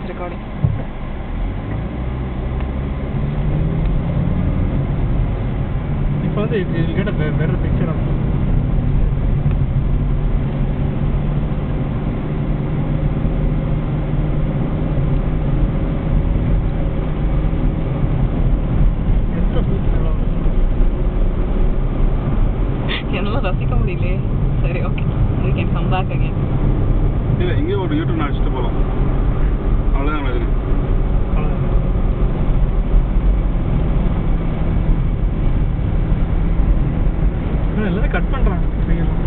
recording. இப்போ வந்து இது you get a better better picture of எந்த பீச் நல்லா இருக்கும் என்னால ரசிக்க முடியலையே சரி okay we can come back again இல்லை இங்கே ஒரு யூடியூப் அடிச்சுட்டு போகலாம் அவ்வளோதான் நம்மளுக்கு அவ்வளவுதான். ஆனா எல்லாரும் கட் பண்றாங்க ட்ரீலாம்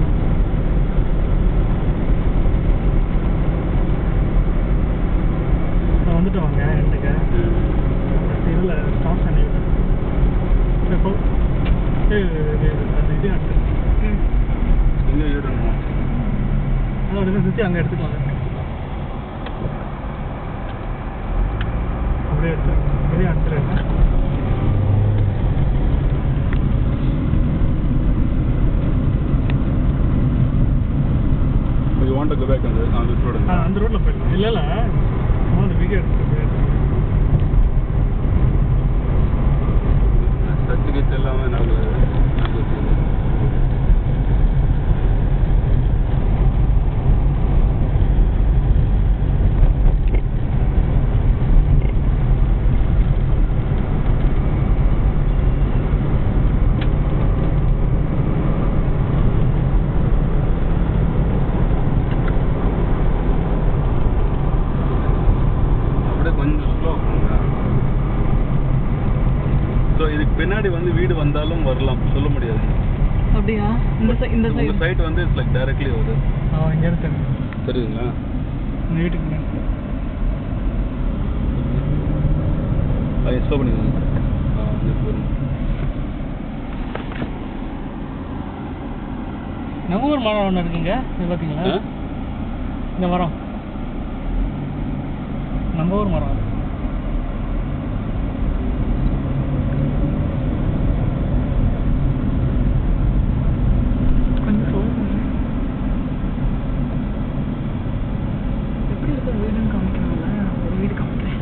நான் வந்துட்டு வாங்க எண்டுக்கு இதில் ஸ்டாப் பண்ணி இப்போ ஏய், இது அந்த இது அடுத்து ம் இங்கே யூடியூப் அதோட இதை சுற்றி அங்கே எடுத்துக்கலாம் அப்படியே எடுத்து வெளியே அனுப்பிடுறேன் யூ வாண்ட் கோ பேக் அந்த அந்த ரோடு ஆ அந்த ரோட்டில் போயிடலாம் இல்லை இல்லை சும்மா அந்த வீடியோ எடுத்து சர்டிஃபிகேட் எல்லாமே நாலு நாலு அப்படியே கொஞ்சம் ஸ்லோ பண்ணுங்க ஸோ இதுக்கு பின்னாடி வந்து வீடு வந்தாலும் வரலாம் சொல்ல முடியாது அப்படியா இந்த சை இந்த உங்க சைடு சைட் வந்து இட்ஸ் லைக் டைரக்ட்லி வருது ஆ இங்கே இருக்கேன் தெரியுதுங்களா இந்த வீட்டுக்கு முன்னாடி. அது ஸ்லோ பண்ணிக்கோங்க ஆ இங்கே வரும் நம்ம ஊர் மரம் ஒன்று இருக்குங்க இது பார்த்தீங்களா ஆ? இந்த மரம் நம்ம ஊர் மரம் அது. கொஞ்சம் slow பண்ணு. எப்படி இருக்க வீடுன்னு காமிக்கணும்ல நான் ஒரு வீடு காமிக்கிறேன்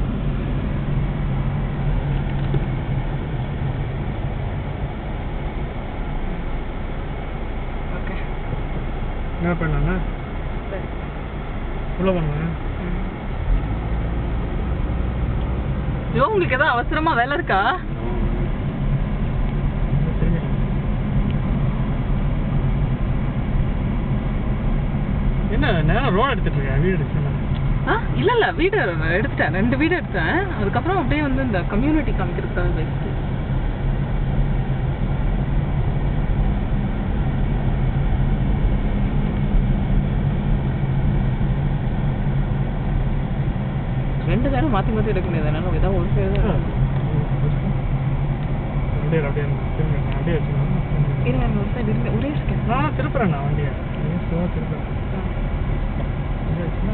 ஓகே என்ன பண்ணலாங்க சரி உள்ள பண்ணுங்க ஐயோ உங்களுக்கு ஏதாவது அவசரமா வேலை இருக்கா என்ன நேரம் ரோடு எடுத்துட்டு இருக்கேன் வீடு எடுத்து ஆ இல்ல இல்ல வீடு எடுத்துட்டேன் ரெண்டு வீடு எடுத்தேன் அதுக்கப்புறம் அப்படியே வந்து இந்த கம்யூனிட்டி காமிக்கிறதுக்காக பெஸ்ட் ரெண்டு நேரம் மாத்தி மாத்தி எடுக்க முடியாது என்னால ஏதாவது ஒரு சைடு தான் அப்படியே அப்படியே திரும்புங்க அப்படியே வச்சுக்கோங்க இருங்க இருங்க, ஒரு சைடு இருங்க ஒரே செகண்ட் நான் திருப்புறேன் நான் வண்டியை ஸ்லோவாக திருப்புறேன் அப்படியே வச்சுன்னா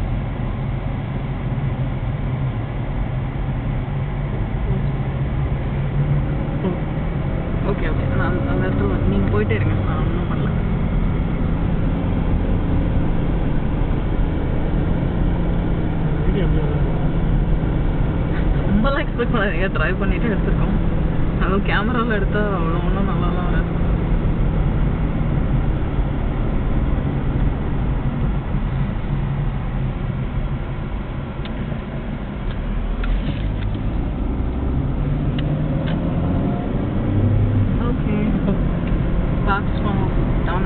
ஓகே ஓகே நான் அந்த இடத்துல நீங்க போயிட்டே இருங்க நான் ஒன்றும் பண்ணல வீடியோ அப்படியே வருது. ரொம்பலாம் எக்ஸ்பெக்ட் பண்ணாதீங்க ட்ரை பண்ணிட்டு எடுத்திருக்கோம் அதுவும் கேமராவில் எடுத்தா அவ்வளோ ஒன்றும் நல்லாலாம் வராது ஓகே பாக்ஸ் டான்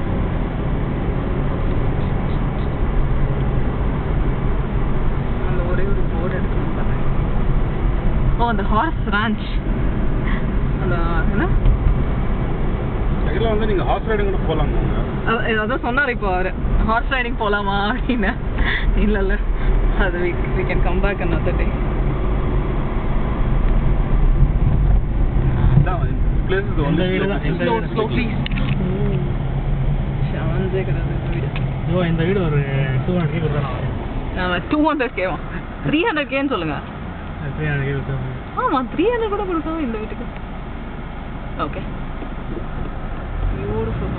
அந்த ஒரே ஒரு போர்டு எடுக்கணும் பார்த்தேன் ஓ அந்த ஹார்ஸ் ரான்ச் அந்த என்ன ஆக்சுவலாக வந்து நீங்கள் ஹார்ஸ் ரைடிங் கூட போகலாங்க அத- அதான் சொன்னார் இப்போ அவர் ஹார்ஸ் ரைடிங் போகலாமா அப்படின்னு இல்லை இல்லை அது we can come back another day அதான் பிளேஸ் இது இந்த வீடு தான், இந்த ஸ்லோ வீடு. ஸ்லோ ப்ளீஸ் சான்ஸே கிடையாது இந்த வீடு ஐயோ இந்த வீடு ஒரு டூ ஹண்ட்ரட் கே கொடுத்தா டூ ஹண்ட்ரட் கேவா த்ரீ ஹண்ட்ரட் கேன்னு சொல்லுங்க த்ரீ ஹண்ட்ரட் கே கொடுத்தா ஆமாம் த்ரீ ஹண்ட்ரட் கூட கொடுக்கலாம் இந்த வீட்டுக்கு ஓகே பியூட்டிஃபுல்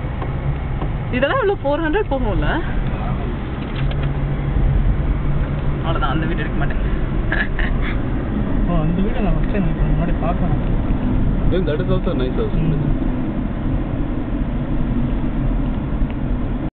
இதெல்லாம் இவ்வளோ ஃபோர் ஹண்ட்ரட் போகும்ல அந்த வீடு எடுக்க மாட்டேன் ஓ அந்த வீடு நான் ஃபஸ்ட் டைம் முன்னாடி பார்க்கணும் Then that is also a nice house. ம்.